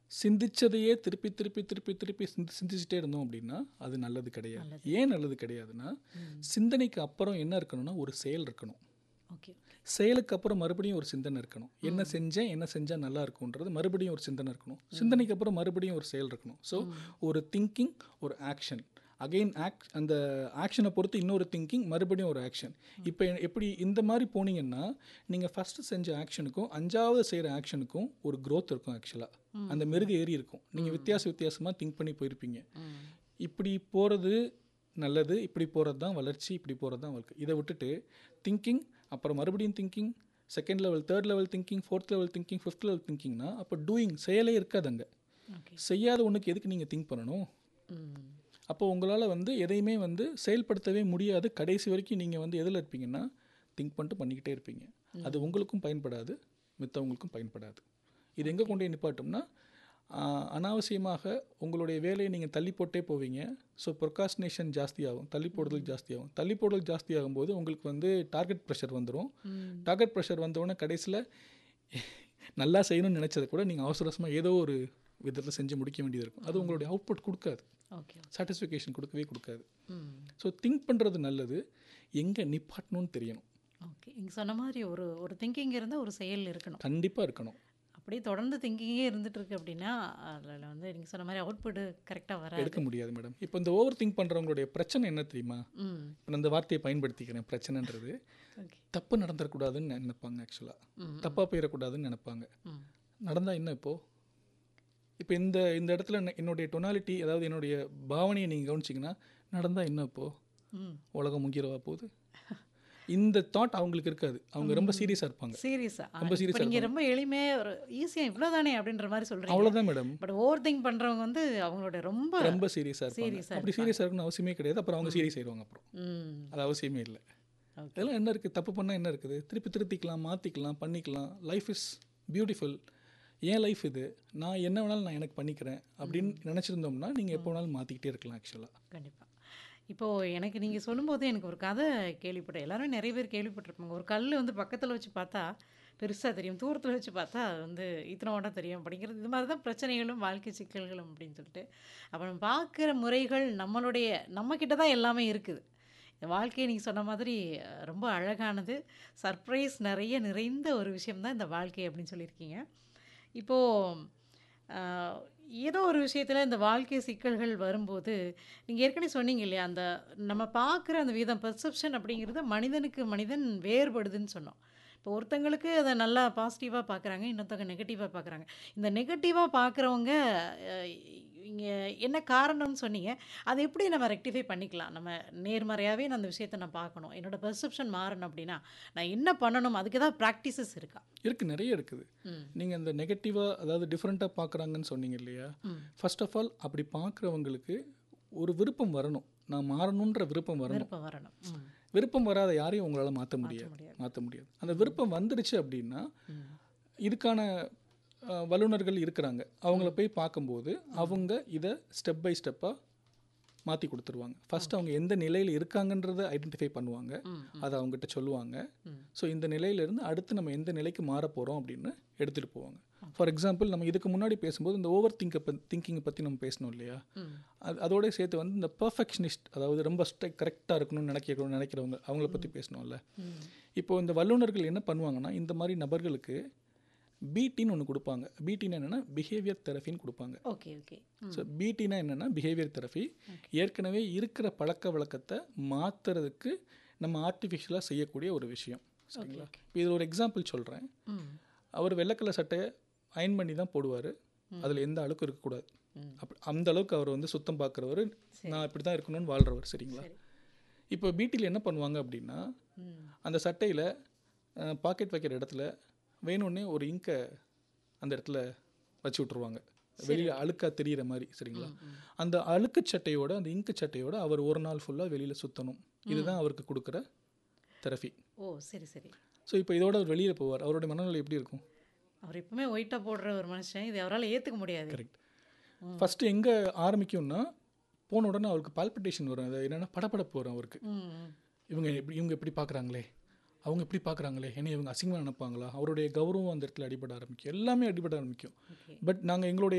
சிந்திச்சதையே திருப்பி திருப்பி திருப்பி திருப்பி சிந்தி சிந்திச்சுட்டே இருந்தோம் அப்படின்னா அது நல்லது கிடையாது ஏன் நல்லது கிடையாதுன்னா சிந்தனைக்கு அப்புறம் என்ன இருக்கணும்னா ஒரு செயல் இருக்கணும் ஓகே செயலுக்கு அப்புறம் மறுபடியும் ஒரு சிந்தனை இருக்கணும் என்ன செஞ்சேன் என்ன செஞ்சால் நல்லா இருக்கும்ன்றது மறுபடியும் ஒரு சிந்தனை இருக்கணும் சிந்தனைக்கு அப்புறம் மறுபடியும் ஒரு செயல் இருக்கணும் ஸோ ஒரு திங்கிங் ஒரு ஆக்ஷன் அகைன் ஆக்ட் அந்த ஆக்ஷனை பொறுத்து இன்னொரு திங்கிங் மறுபடியும் ஒரு ஆக்ஷன் இப்போ எப்படி இந்த மாதிரி போனீங்கன்னா நீங்கள் ஃபஸ்ட்டு செஞ்ச ஆக்ஷனுக்கும் அஞ்சாவது செய்கிற ஆக்ஷனுக்கும் ஒரு growth இருக்கும் ஆக்சுவலாக அந்த மெருகு ஏறி இருக்கும் நீங்கள் வித்தியாச வித்தியாசமாக திங்க் பண்ணி போயிருப்பீங்க இப்படி போகிறது நல்லது இப்படி போகிறது தான் வளர்ச்சி இப்படி போகிறது தான் வாழ்க்கை இதை விட்டுட்டு திங்கிங் அப்புறம் மறுபடியும் thinking second level third level thinking fourth level thinking fifth level திங்கிங்னா அப்போ டூயிங் செயலே இருக்காது அங்கே ஓகே செய்யாத ஒன்றுக்கு எதுக்கு நீங்கள் திங்க் பண்ணணும் ம் அப்போ உங்களால் வந்து எதையுமே வந்து செயல்படுத்தவே முடியாது கடைசி வரைக்கும் நீங்கள் வந்து எதில் இருப்பீங்கன்னா திங்க் பண்ணிட்டு பண்ணிக்கிட்டே இருப்பீங்க அது உங்களுக்கும் பயன்படாது மித்தவங்களுக்கும் பயன்படாது இது எங்கே கொண்டு போய் நிப்பாட்டோம்னா ஆஹ், அனாவசியமாக உங்களுடைய வேலையை நீங்கள் தள்ளி போட்டே போவீங்க ஸோ ப்ரொகாஸ்டினேஷன் ஜாஸ்தியாகும் தள்ளி போடுதல் ஜாஸ்தியாகும் தள்ளி போடுதல் ஜாஸ்தியாகும் போது உங்களுக்கு வந்து டார்கெட் ப்ரெஷர் வந்துடும் டார்கெட் ப்ரெஷர் வந்தோடனே கடைசியில் நல்லா செய்யணும்னு நினச்சதை கூட நீங்கள் அவசர அவசரமாக ஏதோ ஒரு விதத்தில் செஞ்சு முடிக்க வேண்டியது இருக்கும் அது உங்களுடைய அவுட்புட் கொடுக்காது ஓகே சாட்டிஸ்ஃபிகேஷன் கொடுக்கவே கொடுக்காது ம் ஸோ திங்க் பண்ணுறது நல்லது எங்கே நிப்பாட்டணும்னு தெரியணும் ஓகே நீங்கள் சொன்ன மாதிரி ஒரு ஒரு திங்கிங் இருந்தால் ஒரு செயல் இருக்கணும் கண்டிப்பாக இருக்கணும் அப்படியே தொடர்ந்து திங்கிங்கே இருந்துட்டு இருக்கு அப்படின்னா அதில் வந்து நீங்கள் சொன்ன மாதிரி அவுட்புட் கரெக்டாக வராது எடுக்க முடியாது மேடம் இப்போ இந்த ஓவர் திங்க் பண்ணுறவங்களுடைய பிரச்சனை என்ன தெரியுமா ம் இப்போ நான் இந்த வார்த்தையை பயன்படுத்திக்கிறேன் பிரச்சனைன்றது ஓகே தப்பு நடந்துடக்கூடாதுன்னு நினைப்பாங்க ஆக்சுவலாக தப்பாக போயிடக்கூடாதுன்னு நினைப்பாங்க ம் நடந்தால் என்ன இப்போது இப்போ இந்த இந்த இடத்துல என்ன- என்னுடைய டொனாலிட்டி அதாவது என்னுடைய பாவனையை நீங்கள் கவனிச்சிங்கன்னா நடந்தால் என்ன இப்போது ம் உலகம் முங்கிரவா போகுது இந்த தாட் அவங்களுக்கு இருக்காது அவங்க ரொம்ப சீரியஸாக இருப்பாங்க சீரியஸா ரொம்ப serious இப்போ நீங்கள் ரொம்ப எளிமையாக ஒரு ஈஸியாக இவ்வளோ தானே அப்படின்ற மாதிரி சொல்கிறீங்க அவ்வளோதான் மேடம் பட் ஓவர் திங்க் பண்ணுறவங்க வந்து அவங்களோட ரொம்ப ரொம்ப சீரியஸாக இருப்பாங்க Serious-ஆ அப்படி சீரியஸாக இருக்கணும்னு அவசியமே கிடையாது அப்புறம் அவங்க சீரியஸ் ஆயிடுவாங்க அப்புறம் ம் அது அவசியமே இல்லை Okay. இதெல்லாம் என்ன இருக்குது தப்பு பண்ணால் என்ன இருக்குது திருப்பி திருத்திக்கலாம் மாற்றிக்கலாம் பண்ணிக்கலாம் லைஃப் இஸ் பியூட்டிஃபுல் ஏன் லைஃப் இது நான் என்ன வேணாலும் நான் எனக்கு பண்ணிக்கிறேன் அப்படின்னு நினச்சிருந்தோம்னா நீங்கள் எப்போ வேணாலும் மாற்றிக்கிட்டே இருக்கலாம் ஆக்சுவலாக கண்டிப்பாக இப்போது எனக்கு நீங்கள் சொல்லும்போது எனக்கு ஒரு கதை கேள்விப்பட்டேன் எல்லாரும் நிறைய பேர் கேள்விப்பட்டிருப்பாங்க ஒரு கல் வந்து பக்கத்தில் வச்சு பார்த்தா பெருசாக தெரியும் தூரத்தில் வச்சு பார்த்தா அது வந்து இத்தனோட தெரியும் அப்படிங்கிறது இது மாதிரி தான் பிரச்சனைகளும் வாழ்க்கை சிக்கல்களும் அப்படின்னு சொல்லிட்டு அப்போ நம்ம பார்க்குற முறைகள் நம்மளுடைய நம்மக்கிட்ட தான் எல்லாமே இருக்குது இந்த வாழ்க்கையை நீங்கள் சொன்ன மாதிரி அஹ், ரொம்ப அழகானது சர்ப்ரைஸ் நிறைய நிறைந்த ஒரு விஷயம்தான் இந்த வாழ்க்கை அப்படின்னு சொல்லியிருக்கீங்க இப்போது ஆஹ், ஏதோ ஒரு விஷயத்தில் இந்த வாழ்க்கை சிக்கல்கள் வரும்போது நீங்கள் ஏற்கனவே சொன்னீங்க இல்லையா அந்த நம்ம பார்க்குற அந்த விதம் பெர்செப்ஷன் அப்படிங்கிறது மனிதனுக்கு மனிதன் வேறுபடுதுன்னு சொன்னோம் இப்போ ஒருத்தங்களுக்கு அதை நல்லா பாசிட்டிவாக பார்க்குறாங்க இன்னொருத்தவங்க நெகட்டிவாக பார்க்குறாங்க இந்த நெகட்டிவாக பார்க்குறவங்க இங்கே என்ன காரணம்னு சொன்னீங்க அதை எப்படி நம்ம ரெக்டிஃபை பண்ணிக்கலாம் நம்ம நேர்மறையாகவே நான் அந்த விஷயத்தை நான் பார்க்கணும் என்னோட பெர்செப்ஷன் மாறணும் அப்படின்னா நான் என்ன பண்ணணும் அதுக்கு ஏதாவது ப்ராக்டிசஸ் இருக்கா இருக்குது நிறைய இருக்குது ம். நீங்கள் அந்த நெகட்டிவாக அதாவது டிஃப்ரெண்ட்டாக பார்க்குறாங்கன்னு சொன்னீங்க இல்லையா ஃபர்ஸ்ட் ஆஃப் ஆல் அப்படி பார்க்குறவங்களுக்கு ஒரு விருப்பம் வரணும் நான் மாறணுன்ற விருப்பம் வரணும் விருப்பம் வரணும் ம் விருப்பம் வராத யாரையும் உங்களால் மாற்ற முடியாது முடியாது. மாற்ற முடியாது அந்த விருப்பம் வந்துருச்சு அப்படின்னா இதுக்கான அஹ், வல்லுனர்கள் இருக்கிறாங்க அவங்கள போய் பார்க்கும்போது அவங்க இதை ஸ்டெப் பை ஸ்டெப்பாக மாற்றி கொடுத்துருவாங்க ஃபர்ஸ்ட் அவங்க எந்த நிலையில் இருக்காங்கன்றதை ஐடென்டிஃபை பண்ணுவாங்க அதை அவங்ககிட்ட சொல்லுவாங்க ஸோ இந்த நிலையிலேருந்து அடுத்து நம்ம எந்த நிலைக்கு மாற போகிறோம் அப்படின்னு எடுத்துகிட்டு போவாங்க ஃபார் எக்ஸாம்பிள் நம்ம இதுக்கு முன்னாடி பேசும்போது இந்த ஓவர் திங்கை திங்கிங்கை பற்றி நம்ம பேசணும் இல்லையா அது அதோட சேர்த்து வந்து இந்த பர்ஃபெக்ஷனிஸ்ட் அதாவது ரொம்ப ஸ்ட்ரை கரெக்டாக இருக்கணும்னு நினைக்கிறவங்க நினைக்கிறவங்க அவங்கள பற்றி பேசணும்ல இப்போ இந்த வல்லுனர்கள் என்ன பண்ணுவாங்கன்னா இந்த மாதிரி நபர்களுக்கு பிடின்னு ஒன்று கொடுப்பாங்க பிடின்னு என்னென்னா பிஹேவியர் தெரபின்னு கொடுப்பாங்க ஓகே ஓகே ஸோ பிடினா என்னென்னா பிஹேவியர் தெரபி ஏற்கனவே இருக்கிற பழக்க வழக்கத்தை மாற்றுறதுக்கு நம்ம ஆர்டிஃபிஷியலாக செய்யக்கூடிய ஒரு விஷயம் சரிங்களா இப்போ இதில் ஒரு எக்ஸாம்பிள் சொல்கிறேன் ம் அவர் வெள்ளைக்கலர் சட்டையை அயன் பண்ணி தான் போடுவார் அதில் எந்த அழுக்கும் இருக்கக்கூடாது அப்படி அந்த அளவுக்கு அவர் வந்து சுத்தம் பார்க்குறவர் நான் இப்படி தான் இருக்கணும்னு வாழ்கிறவர் சரிங்களா இப்போ பிடியில் என்ன பண்ணுவாங்க அப்படின்னா அந்த சட்டையில் பாக்கெட் வைக்கிற இடத்துல வேணும்னே ஒரு இங்கை அந்த இடத்துல வச்சு விட்ருவாங்க வெளியில் அழுக்கா தெரியிற மாதிரி சரிங்களா அந்த அழுக்கு சட்டையோட அந்த இங்கு சட்டையோட அவர் ஒரு நாள் ஃபுல்லாக வெளியில் சுற்றணும் இதுதான் அவருக்கு கொடுக்குற தெரபி ஓ சரி சரி ஸோ இப்போ இதோட அவர் வெளியில் போவார் அவருடைய மனநிலை எப்படி இருக்கும் அவர் எப்பவுமே ஒயிட்டாக போடுற ஒரு மனுஷன் இது அவரால் ஏற்றுக்க முடியாது கரெக்ட் ஃபஸ்ட்டு எங்கே ஆரம்பிக்கும்னா போன உடனே அவருக்கு பால்பிட்டேஷன் வரும் அது என்னென்னா படபடப்பு வரும் அவருக்கு ம் ம். இவங்க எப்படி இவங்க எப்படி பார்க்குறாங்களே அவங்க எப்படி பார்க்குறாங்களே என்ன இவங்க அசிங்கமாக நினைப்பாங்களா அவருடைய கௌரவம் அந்த இடத்துல அடிபட ஆரம்பிக்கும் எல்லாமே அடிபட ஆரம்பிக்கும் Okay. பட் நாங்கள் எங்களுடைய